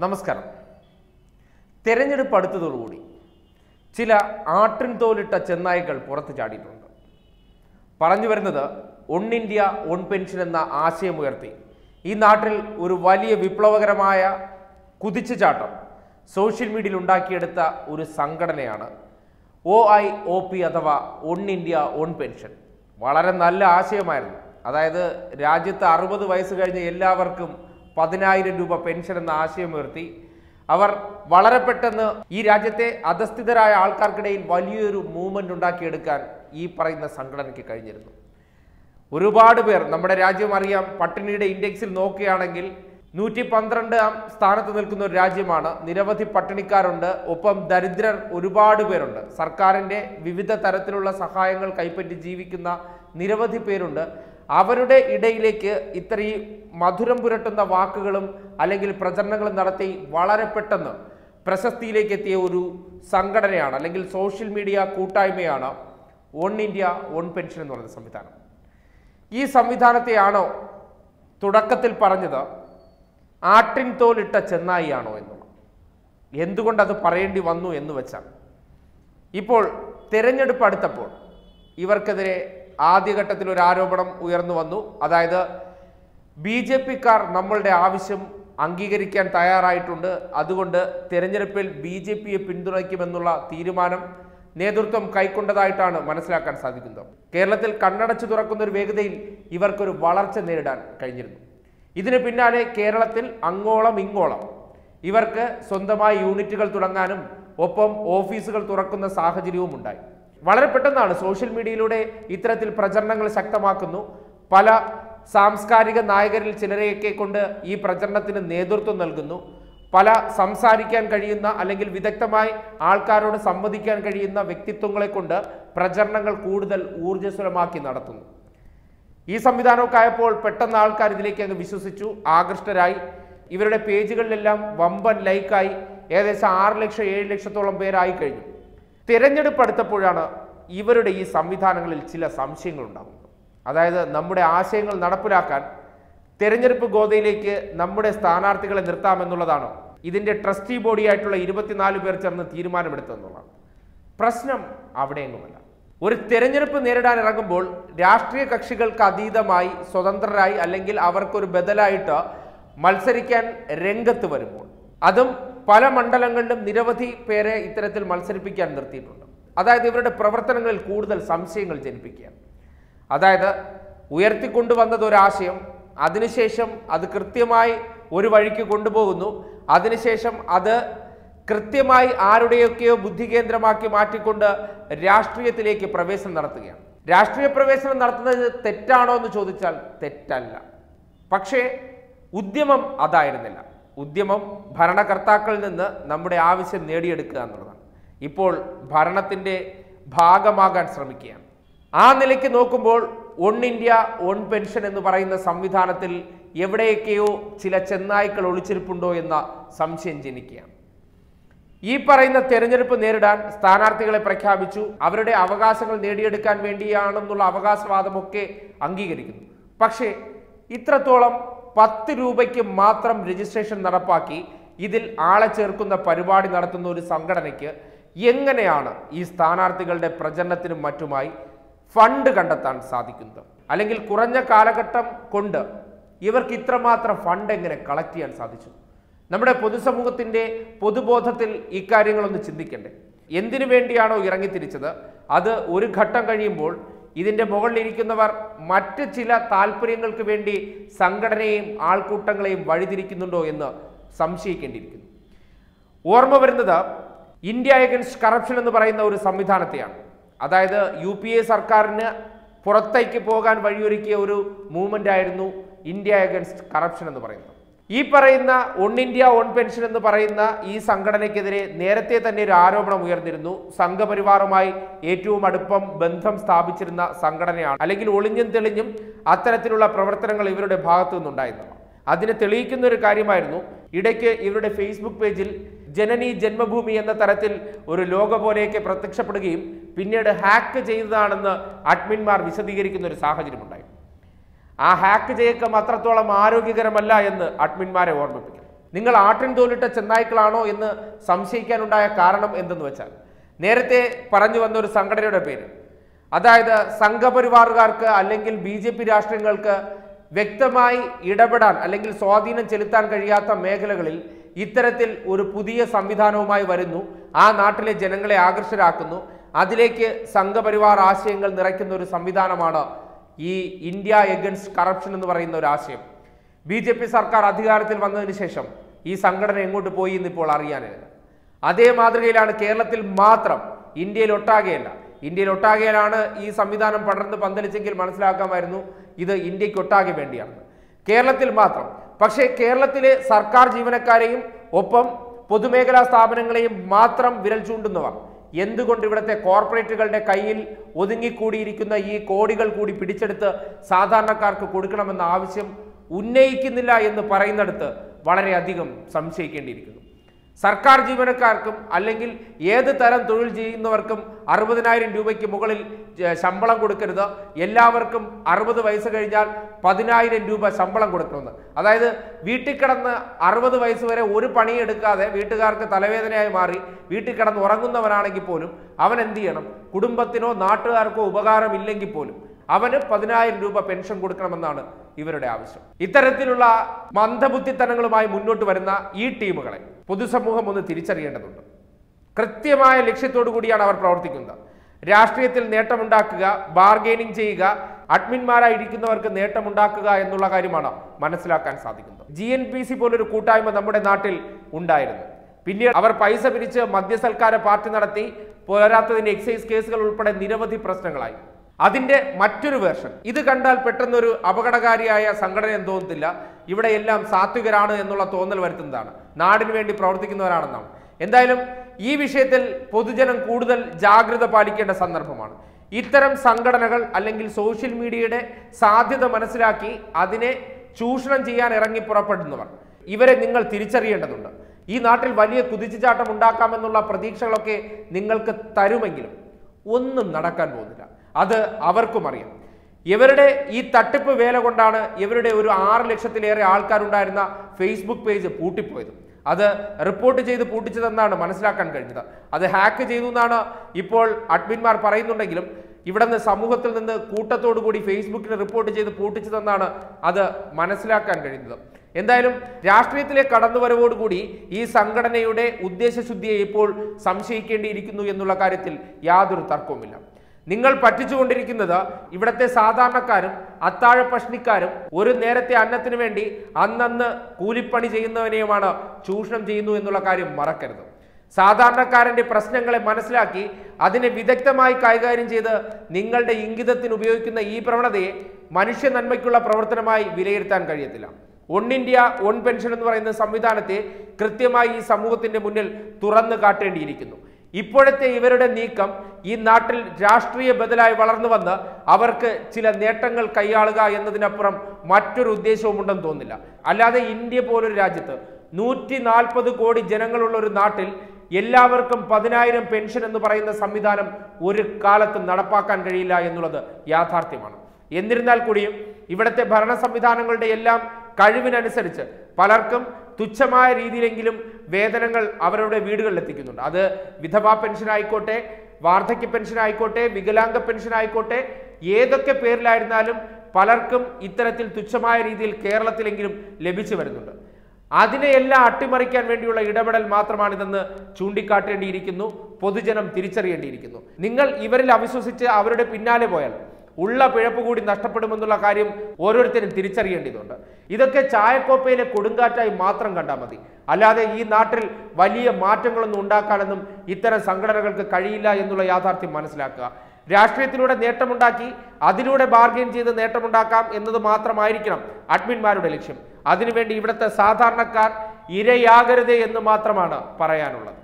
നമസ്കാരം തെരഞ്ഞെടുപ്പ് അടുത്തതോടുകൂടി ചില ആട്ടിൻ തോലിട്ട ചെന്നായ്ക്കൾ പുറത്തു ചാടിയിട്ടുണ്ട് പറഞ്ഞു വരുന്നത് ഒൺ ഇന്ത്യ ഒൺ പെൻഷൻ എന്ന ആശയമുയർത്തി ഈ നാട്ടിൽ ഒരു വലിയ വിപ്ലവകരമായ കുതിച്ചുചാട്ടം സോഷ്യൽ മീഡിയയിൽ ഉണ്ടാക്കിയെടുത്ത ഒരു സംഘടനയാണ് ഒ ഐ ഒ പി അഥവാ ഒൺ ഇന്ത്യ ഒൺ പെൻഷൻ വളരെ നല്ല ആശയമായിരുന്നു അതായത് രാജ്യത്ത് അറുപത് വയസ്സ് കഴിഞ്ഞ എല്ലാവർക്കും പതിനായിരം രൂപ പെൻഷൻ എന്ന ആശയമുയർത്തി അവർ വളരെ പെട്ടെന്ന് ഈ രാജ്യത്തെ അധസ്ഥിതരായ ആൾക്കാർക്കിടയിൽ വലിയൊരു മൂവ്മെന്റ് ഉണ്ടാക്കിയെടുക്കാൻ ഈ പറയുന്ന സംഘടനയ്ക്ക് കഴിഞ്ഞിരുന്നു ഒരുപാട് പേർ നമ്മുടെ രാജ്യം അറിയാം പട്ടിണിയുടെ ഇൻഡെക്സിൽ നോക്കുകയാണെങ്കിൽ നൂറ്റി പന്ത്രണ്ടാം സ്ഥാനത്ത് നിൽക്കുന്ന ഒരു രാജ്യമാണ് നിരവധി പട്ടിണിക്കാരുണ്ട് ഒപ്പം ദരിദ്രർ ഒരുപാട് പേരുണ്ട് സർക്കാരിൻ്റെ വിവിധ തരത്തിലുള്ള സഹായങ്ങൾ കൈപ്പറ്റി ജീവിക്കുന്ന നിരവധി പേരുണ്ട് അവരുടെ ഇടയിലേക്ക് ഇത്രയും മധുരം പുരട്ടുന്ന വാക്കുകളും അല്ലെങ്കിൽ പ്രചരണങ്ങളും നടത്തി വളരെ പെട്ടെന്ന് പ്രശസ്തിയിലേക്ക് എത്തിയ ഒരു സംഘടനയാണ് അല്ലെങ്കിൽ സോഷ്യൽ മീഡിയ കൂട്ടായ്മയാണ് വൺ ഇന്ത്യ വൺ പെൻഷൻ എന്ന് പറയുന്ന സംവിധാനം ഈ സംവിധാനത്തെയാണോ തുടക്കത്തിൽ പറഞ്ഞത് ആട്ടിൻ തോലിട്ട ചെന്നായിയാണോ എന്നുള്ളത് എന്തുകൊണ്ട് അത് പറയേണ്ടി വന്നു എന്ന് വെച്ചാൽ ഇപ്പോൾ തിരഞ്ഞെടുപ്പ് അടുത്തപ്പോൾ ഇവർക്കെതിരെ ആദ്യഘട്ടത്തിൽ ഒരു ആരോപണം ഉയർന്നു വന്നു അതായത് ബി ജെ പിക്കാർ നമ്മളുടെ ആവശ്യം അംഗീകരിക്കാൻ തയ്യാറായിട്ടുണ്ട് അതുകൊണ്ട് തിരഞ്ഞെടുപ്പിൽ ബി ജെ പിയെ പിന്തുണയ്ക്കുമെന്നുള്ള തീരുമാനം നേതൃത്വം കൈക്കൊണ്ടതായിട്ടാണ് മനസ്സിലാക്കാൻ സാധിക്കുന്നത് കേരളത്തിൽ കണ്ണടച്ചു തുറക്കുന്ന ഒരു വേഗതയിൽ ഇവർക്കൊരു വളർച്ച നേരിടാൻ കഴിഞ്ഞിരുന്നു ഇതിന് പിന്നാലെ കേരളത്തിൽ അങ്ങോളം ഇങ്ങോളം ഇവർക്ക് സ്വന്തമായി യൂണിറ്റുകൾ തുടങ്ങാനും ഒപ്പം ഓഫീസുകൾ തുറക്കുന്ന സാഹചര്യവും ഉണ്ടായി വളരെ പെട്ടെന്നാണ് സോഷ്യൽ മീഡിയയിലൂടെ ഇത്തരത്തിൽ പ്രചരണങ്ങൾ ശക്തമാക്കുന്നു പല സാംസ്കാരിക നായകരിൽ ചിലരെയൊക്കെ കൊണ്ട് ഈ പ്രചരണത്തിന് നേതൃത്വം നൽകുന്നു പല സംസാരിക്കാൻ കഴിയുന്ന അല്ലെങ്കിൽ വിദഗ്ധമായി ആൾക്കാരോട് സംവദിക്കാൻ കഴിയുന്ന വ്യക്തിത്വങ്ങളെ കൊണ്ട് പ്രചരണങ്ങൾ കൂടുതൽ ഊർജ്ജസ്വലമാക്കി നടത്തുന്നു ഈ സംവിധാനമൊക്കെ ആയപ്പോൾ പെട്ടെന്ന് ആൾക്കാർ ഇതിലേക്ക് അങ്ങ് വിശ്വസിച്ചു ആകൃഷ്ടരായി ഇവരുടെ പേജുകളിലെല്ലാം വമ്പൻ ലൈക്കായി ഏകദേശം ആറ് ലക്ഷം ഏഴ് ലക്ഷത്തോളം പേരായി കഴിഞ്ഞു തിരഞ്ഞെടുപ്പ് അടുത്തപ്പോഴാണ് ഇവരുടെ ഈ സംവിധാനങ്ങളിൽ ചില സംശയങ്ങൾ ഉണ്ടാകുന്നത് അതായത് നമ്മുടെ ആശയങ്ങൾ നടപ്പിലാക്കാൻ തെരഞ്ഞെടുപ്പ് ഗോതയിലേക്ക് നമ്മുടെ സ്ഥാനാർത്ഥികളെ നിർത്താമെന്നുള്ളതാണ് ഇതിന്റെ ട്രസ്റ്റി ബോഡിയായിട്ടുള്ള ഇരുപത്തിനാല് പേർ ചേർന്ന് തീരുമാനമെടുത്തതെന്നുള്ളതാണ് പ്രശ്നം അവിടെയെങ്ങുമല്ല ഒരു തെരഞ്ഞെടുപ്പ് നേരിടാൻ ഇറങ്ങുമ്പോൾ രാഷ്ട്രീയ കക്ഷികൾക്ക് അതീതമായി സ്വതന്ത്രരായി അല്ലെങ്കിൽ അവർക്കൊരു ബദലായിട്ട് മത്സരിക്കാൻ രംഗത്ത് വരുമ്പോൾ അതും പല മണ്ഡലങ്ങളിലും നിരവധി പേരെ ഇത്തരത്തിൽ മത്സരിപ്പിക്കാൻ നിർത്തിയിട്ടുണ്ട് അതായത് ഇവരുടെ പ്രവർത്തനങ്ങളിൽ കൂടുതൽ സംശയങ്ങൾ ജനിപ്പിക്കുക അതായത് ഉയർത്തിക്കൊണ്ടുവന്നത് ഒരാശയം അതിനുശേഷം അത് കൃത്യമായി ഒരു വഴിക്ക് കൊണ്ടുപോകുന്നു അതിനുശേഷം അത് കൃത്യമായി ആരുടെയൊക്കെയോ ബുദ്ധി കേന്ദ്രമാക്കി മാറ്റിക്കൊണ്ട് രാഷ്ട്രീയത്തിലേക്ക് പ്രവേശനം നടത്തുകയാണ് രാഷ്ട്രീയ പ്രവേശനം നടത്തുന്നത് തെറ്റാണോ എന്ന് ചോദിച്ചാൽ തെറ്റല്ല പക്ഷേ ഉദ്യമം അതായിരുന്നില്ല ഉദ്യമം ഭരണകർത്താക്കളിൽ നിന്ന് നമ്മുടെ ആവശ്യം നേടിയെടുക്കുക എന്നുള്ളതാണ് ഇപ്പോൾ ഭരണത്തിൻ്റെ ഭാഗമാകാൻ ശ്രമിക്കുകയാണ് ആ നിലയ്ക്ക് നോക്കുമ്പോൾ ഒൺ ഇന്ത്യ ഒൺ പെൻഷൻ എന്ന് പറയുന്ന സംവിധാനത്തിൽ എവിടെയൊക്കെയോ ചില ചെന്നായ്ക്കൾ ഒളിച്ചിരിപ്പുണ്ടോ എന്ന സംശയം ജനിക്കുകയാണ് ഈ പറയുന്ന തെരഞ്ഞെടുപ്പ് നേരിടാൻ സ്ഥാനാർത്ഥികളെ പ്രഖ്യാപിച്ചു അവരുടെ അവകാശങ്ങൾ നേടിയെടുക്കാൻ വേണ്ടിയാണെന്നുള്ള അവകാശവാദമൊക്കെ അംഗീകരിക്കുന്നു പക്ഷേ ഇത്രത്തോളം പത്ത് രൂപയ്ക്ക് മാത്രം രജിസ്ട്രേഷൻ നടപ്പാക്കി ഇതിൽ ആളെ ചേർക്കുന്ന പരിപാടി നടത്തുന്ന ഒരു സംഘടനയ്ക്ക് എങ്ങനെയാണ് ഈ സ്ഥാനാർത്ഥികളുടെ പ്രചരണത്തിനും മറ്റുമായി ഫണ്ട് കണ്ടെത്താൻ സാധിക്കുന്നത് അല്ലെങ്കിൽ കുറഞ്ഞ കാലഘട്ടം കൊണ്ട് ഇവർക്ക് ഇത്രമാത്രം ഫണ്ട് എങ്ങനെ കളക്ട് ചെയ്യാൻ സാധിച്ചു നമ്മുടെ പൊതുസമൂഹത്തിന്റെ പൊതുബോധത്തിൽ ഇക്കാര്യങ്ങളൊന്ന് ചിന്തിക്കണ്ടേ എന്തിനു വേണ്ടിയാണോ ഇറങ്ങിത്തിരിച്ചത് അത് ഒരു ഘട്ടം കഴിയുമ്പോൾ ഇതിന്റെ മുകളിലിരിക്കുന്നവർ മറ്റ് ചില താല്പര്യങ്ങൾക്ക് വേണ്ടി സംഘടനയെയും ആൾക്കൂട്ടങ്ങളെയും വഴിതിരിക്കുന്നുണ്ടോ എന്ന് സംശയിക്കേണ്ടിയിരിക്കുന്നു ഓർമ്മ വരുന്നത് ഇന്ത്യ അഗൻസ്റ്റ് കറപ്ഷൻ എന്ന് പറയുന്ന ഒരു സംവിധാനത്തെയാണ് അതായത് യു പി എ സർക്കാരിന് പുറത്തേക്ക് പോകാൻ വഴിയൊരുക്കിയ ഒരു മൂവ്മെന്റ് ആയിരുന്നു ഇന്ത്യ അഗൻസ്റ്റ് കറപ്ഷൻ എന്ന് പറയുന്നത് ഈ പറയുന്ന ഒൺ ഇന്ത്യ ഒൺ പെൻഷൻ എന്ന് പറയുന്ന ഈ സംഘടനയ്ക്കെതിരെ നേരത്തെ തന്നെ ഒരു ആരോപണം ഉയർന്നിരുന്നു സംഘപരിവാറുമായി ഏറ്റവും അടുപ്പം ബന്ധം സ്ഥാപിച്ചിരുന്ന സംഘടനയാണ് അല്ലെങ്കിൽ ഒളിഞ്ഞും തെളിഞ്ഞും അത്തരത്തിലുള്ള പ്രവർത്തനങ്ങൾ ഇവരുടെ ഭാഗത്തു നിന്നുണ്ടായിരുന്നു അതിന് തെളിയിക്കുന്ന ഒരു കാര്യമായിരുന്നു ഇടയ്ക്ക് ഇവരുടെ ഫേസ്ബുക്ക് പേജിൽ ജനനി ജന്മഭൂമി എന്ന തരത്തിൽ ഒരു ലോഗോ പോലെയൊക്കെ പ്രത്യക്ഷപ്പെടുകയും പിന്നീട് ഹാക്ക് ചെയ്തതാണെന്ന് അഡ്മിന്മാർ വിശദീകരിക്കുന്ന ഒരു സാഹചര്യമുണ്ടായി ആ ഹാക്ക് ചെയ്യക്കം അത്രത്തോളം ആരോഗ്യകരമല്ല എന്ന് അഡ്മിന്മാരെ ഓർമ്മിപ്പിക്കണം നിങ്ങൾ ആട്ടിൻ തോലിട്ട ചെന്നായ്ക്കളാണോ എന്ന് സംശയിക്കാനുണ്ടായ കാരണം എന്തെന്ന് വെച്ചാൽ നേരത്തെ പറഞ്ഞു വന്ന ഒരു സംഘടനയുടെ പേര് അതായത് സംഘപരിവാറുകാർക്ക് അല്ലെങ്കിൽ ബി ജെ പി രാഷ്ട്രീയങ്ങൾക്ക് വ്യക്തമായി ഇടപെടാൻ അല്ലെങ്കിൽ സ്വാധീനം ചെലുത്താൻ കഴിയാത്ത മേഖലകളിൽ ഇത്തരത്തിൽ ഒരു പുതിയ സംവിധാനവുമായി വരുന്നു ആ നാട്ടിലെ ജനങ്ങളെ ആകർഷരാക്കുന്നു അതിലേക്ക് സംഘപരിവാർ ആശയങ്ങൾ നിറയ്ക്കുന്ന ഒരു സംവിധാനമാണ് ഈ ഇന്ത്യ എഗൻസ്റ്റ് കറപ്ഷൻ എന്ന് പറയുന്ന ഒരു ആശയം ബി ജെ പി സർക്കാർ അധികാരത്തിൽ വന്നതിന് ശേഷം ഈ സംഘടന എങ്ങോട്ട് പോയി എന്ന് ഇപ്പോൾ അറിയാനില്ല അതേ മാതൃകയിലാണ് കേരളത്തിൽ മാത്രം ഇന്ത്യയിൽ ഒട്ടാകെയല്ല ഇന്ത്യയിൽ ഒട്ടാകെയാണ് ഈ സംവിധാനം പടർന്ന് പന്തലിച്ചെങ്കിൽ മനസ്സിലാക്കാമായിരുന്നു ഇത് ഇന്ത്യക്ക് ഒട്ടാകെ വേണ്ടിയാണ് കേരളത്തിൽ മാത്രം പക്ഷേ കേരളത്തിലെ സർക്കാർ ജീവനക്കാരെയും ഒപ്പം പൊതുമേഖലാ സ്ഥാപനങ്ങളെയും മാത്രം വിരൽ ചൂണ്ടുന്നവർ എന്തുകൊണ്ട് ഇവിടുത്തെ കോർപ്പറേറ്റുകളുടെ കയ്യിൽ ഒതുങ്ങിക്കൂടിയിരിക്കുന്ന ഈ കോടികൾ കൂടി പിടിച്ചെടുത്ത് സാധാരണക്കാർക്ക് കൊടുക്കണമെന്ന ആവശ്യം ഉന്നയിക്കുന്നില്ല എന്ന് പറയുന്നിടത്ത് വളരെയധികം സംശയിക്കേണ്ടിയിരിക്കുന്നു സർക്കാർ ജീവനക്കാർക്കും അല്ലെങ്കിൽ ഏത് തരം തൊഴിൽ ചെയ്യുന്നവർക്കും അറുപതിനായിരം രൂപയ്ക്ക് മുകളിൽ ഏർ, ശമ്പളം കൊടുക്കരുത് എല്ലാവർക്കും അറുപത് വയസ്സ് കഴിഞ്ഞാൽ പതിനായിരം രൂപ ശമ്പളം കൊടുക്കണമെന്ന് അതായത് വീട്ടിൽ കിടന്ന് അറുപത് വയസ്സ് വരെ ഒരു പണിയെടുക്കാതെ വീട്ടുകാർക്ക് തലവേദനയായി മാറി വീട്ടിൽ കിടന്ന് ഉറങ്ങുന്നവനാണെങ്കിൽ പോലും അവൻ എന്ത് ചെയ്യണം കുടുംബത്തിനോ നാട്ടുകാർക്കോ ഉപകാരമില്ലെങ്കിൽ പോലും അവന് പതിനായിരം രൂപ പെൻഷൻ കൊടുക്കണമെന്നാണ് ഇവരുടെ ആവശ്യം ഇത്തരത്തിലുള്ള മന്ദബുദ്ധിത്തനങ്ങളുമായി മുന്നോട്ട് വരുന്ന ഈ ടീമുകളെ പൊതുസമൂഹം ഒന്ന് തിരിച്ചറിയേണ്ടതുണ്ട് കൃത്യമായ ലക്ഷ്യത്തോടു കൂടിയാണ് അവർ പ്രവർത്തിക്കുന്നത് രാഷ്ട്രീയത്തിൽ നേട്ടമുണ്ടാക്കുക ബാർഗെയിനിങ് ചെയ്യുക അഡ്മിന്മാരായി ഇരിക്കുന്നവർക്ക് നേട്ടമുണ്ടാക്കുക എന്നുള്ള കാര്യമാണ് മനസ്സിലാക്കാൻ സാധിക്കുന്നത് ജി എൻ പി സി പോലൊരു കൂട്ടായ്മ നമ്മുടെ നാട്ടിൽ ഉണ്ടായിരുന്നു പിന്നീട് അവർ പൈസ പിരിച്ച് മദ്യസൽക്കാര പാർട്ടി നടത്തി പോരാത്തതിന് എക്സൈസ് കേസുകൾ ഉൾപ്പെടെ നിരവധി പ്രശ്നങ്ങളായി അതിന്റെ മറ്റൊരു വേർഷൻ ഇത് കണ്ടാൽ പെട്ടെന്നൊരു അപകടകാരിയായ സംഘടന എന്ന് തോന്നത്തില്ല ഇവിടെ എല്ലാം സാത്വികരാണ് എന്നുള്ള തോന്നൽ വരുത്തുന്നതാണ് നാടിന് വേണ്ടി പ്രവർത്തിക്കുന്നവരാണെന്നാണ് എന്തായാലും ഈ വിഷയത്തിൽ പൊതുജനം കൂടുതൽ ജാഗ്രത പാലിക്കേണ്ട സന്ദർഭമാണ് ഇത്തരം സംഘടനകൾ അല്ലെങ്കിൽ സോഷ്യൽ മീഡിയയുടെ സാധ്യത മനസ്സിലാക്കി അതിനെ ചൂഷണം ചെയ്യാൻ ഇറങ്ങി പുറപ്പെടുന്നവർ ഇവരെ നിങ്ങൾ തിരിച്ചറിയേണ്ടതുണ്ട് ഈ നാട്ടിൽ വലിയ കുതിച്ചുചാട്ടം ഉണ്ടാക്കാമെന്നുള്ള പ്രതീക്ഷകളൊക്കെ നിങ്ങൾക്ക് തരുമെങ്കിലും ഒന്നും നടക്കാൻ പോകുന്നില്ല അത് അവർക്കും അറിയാം ഇവരുടെ ഈ തട്ടിപ്പ് വേല കൊണ്ടാണ് ഇവരുടെ ഒരു ആറ് ലക്ഷത്തിലേറെ ആൾക്കാരുണ്ടായിരുന്ന ഫേസ്ബുക്ക് പേജ് പൂട്ടിപ്പോയത് അത് റിപ്പോർട്ട് ചെയ്ത് പൂട്ടിച്ചതെന്നാണ് മനസ്സിലാക്കാൻ കഴിഞ്ഞത് അത് ഹാക്ക് ചെയ്തു എന്നാണ് ഇപ്പോൾ അഡ്മിന്മാർ പറയുന്നുണ്ടെങ്കിലും ഇവിടെ നിന്ന് സമൂഹത്തിൽ നിന്ന് കൂട്ടത്തോടു കൂടി ഫേസ്ബുക്കിൽ റിപ്പോർട്ട് ചെയ്ത് പൂട്ടിച്ചതെന്നാണ് അത് മനസ്സിലാക്കാൻ കഴിയുന്നത് എന്തായാലും രാഷ്ട്രീയത്തിലെ കടന്നുവരവോടുകൂടി ഈ സംഘടനയുടെ ഉദ്ദേശശുദ്ധിയെ ഇപ്പോൾ സംശയിക്കേണ്ടിയിരിക്കുന്നു എന്നുള്ള കാര്യത്തിൽ യാതൊരു തർക്കവുമില്ല നിങ്ങൾ പറ്റിച്ചുകൊണ്ടിരിക്കുന്നത് ഇവിടുത്തെ സാധാരണക്കാരും അത്താഴ പഷ്ണിക്കാരും ഒരു നേരത്തെ അന്നത്തിന് വേണ്ടി അന്നന്ന് കൂലിപ്പണി ചെയ്യുന്നവനെയുമാണ് ചൂഷണം ചെയ്യുന്നു എന്നുള്ള കാര്യം മറക്കരുത് സാധാരണക്കാരന്റെ പ്രശ്നങ്ങളെ മനസ്സിലാക്കി അതിനെ വിദഗ്ധമായി കൈകാര്യം ചെയ്ത് നിങ്ങളുടെ ഇംഗിതത്തിന് ഉപയോഗിക്കുന്ന ഈ പ്രവണതയെ മനുഷ്യ നന്മയ്ക്കുള്ള പ്രവർത്തനമായി വിലയിരുത്താൻ കഴിയത്തില്ല ഒൺ ഇന്ത്യ ഒൺ പെൻഷൻ എന്ന് പറയുന്ന സംവിധാനത്തെ കൃത്യമായി ഈ സമൂഹത്തിന്റെ മുന്നിൽ തുറന്നു കാട്ടേണ്ടിയിരിക്കുന്നു ഇപ്പോഴത്തെ ഇവരുടെ നീക്കം ഈ നാട്ടിൽ രാഷ്ട്രീയ ബദലായി വളർന്നു വന്ന് അവർക്ക് ചില നേട്ടങ്ങൾ കൈയാളുക എന്നതിനപ്പുറം മറ്റൊരു ഉദ്ദേശവും ഉണ്ടെന്ന് തോന്നുന്നില്ല അല്ലാതെ ഇന്ത്യ പോലൊരു രാജ്യത്ത് നൂറ്റി നാൽപ്പത് കോടി ജനങ്ങളുള്ള ഒരു നാട്ടിൽ എല്ലാവർക്കും പതിനായിരം പെൻഷൻ എന്ന് പറയുന്ന സംവിധാനം ഒരു കാലത്തും നടപ്പാക്കാൻ കഴിയില്ല എന്നുള്ളത് യാഥാർത്ഥ്യമാണ് എന്നിരുന്നാൽ കൂടിയും ഇവിടുത്തെ ഭരണ സംവിധാനങ്ങളുടെ എല്ലാം കഴിവിനനുസരിച്ച് പലർക്കും തുച്ഛമായ രീതിയിലെങ്കിലും വേതനങ്ങൾ അവരുടെ വീടുകളിൽ എത്തിക്കുന്നുണ്ട് അത് വിധവാ പെൻഷൻ ആയിക്കോട്ടെ വാർദ്ധക്യ പെൻഷൻ ആയിക്കോട്ടെ വികലാംഗ പെൻഷൻ ആയിക്കോട്ടെ ഏതൊക്കെ പേരിലായിരുന്നാലും പലർക്കും ഇത്തരത്തിൽ തുച്ഛമായ രീതിയിൽ കേരളത്തിലെങ്കിലും ലഭിച്ചു വരുന്നുണ്ട് അതിനെയെല്ലാം അട്ടിമറിക്കാൻ വേണ്ടിയുള്ള ഇടപെടൽ മാത്രമാണിതെന്ന് ചൂണ്ടിക്കാട്ടേണ്ടിയിരിക്കുന്നു പൊതുജനം തിരിച്ചറിയേണ്ടിയിരിക്കുന്നു നിങ്ങൾ ഇവരിൽ അവിശ്വസിച്ച് അവരുടെ പിന്നാലെ പോയാൽ ഉള്ള പിഴപ്പ് കൂടി നഷ്ടപ്പെടുമെന്നുള്ള കാര്യം ഓരോരുത്തരും തിരിച്ചറിയേണ്ടതുണ്ട് ഇതൊക്കെ ചായക്കോപ്പയിലെ കൊടുങ്കാറ്റായി മാത്രം കണ്ടാൽ മതി അല്ലാതെ ഈ നാട്ടിൽ വലിയ മാറ്റങ്ങളൊന്നും ഉണ്ടാക്കാനൊന്നും ഇത്തരം സംഘടനകൾക്ക് കഴിയില്ല എന്നുള്ള യാഥാർത്ഥ്യം മനസ്സിലാക്കുക രാഷ്ട്രീയത്തിലൂടെ നേട്ടമുണ്ടാക്കി അതിലൂടെ ബാർഗെയിൻ ചെയ്ത് നേട്ടമുണ്ടാക്കാം എന്നത് മാത്രമായിരിക്കണം അഡ്മിന്മാരുടെ ലക്ഷ്യം അതിനുവേണ്ടി ഇവിടുത്തെ സാധാരണക്കാർ ഇരയാകരുതേ എന്ന് മാത്രമാണ് പറയാനുള്ളത്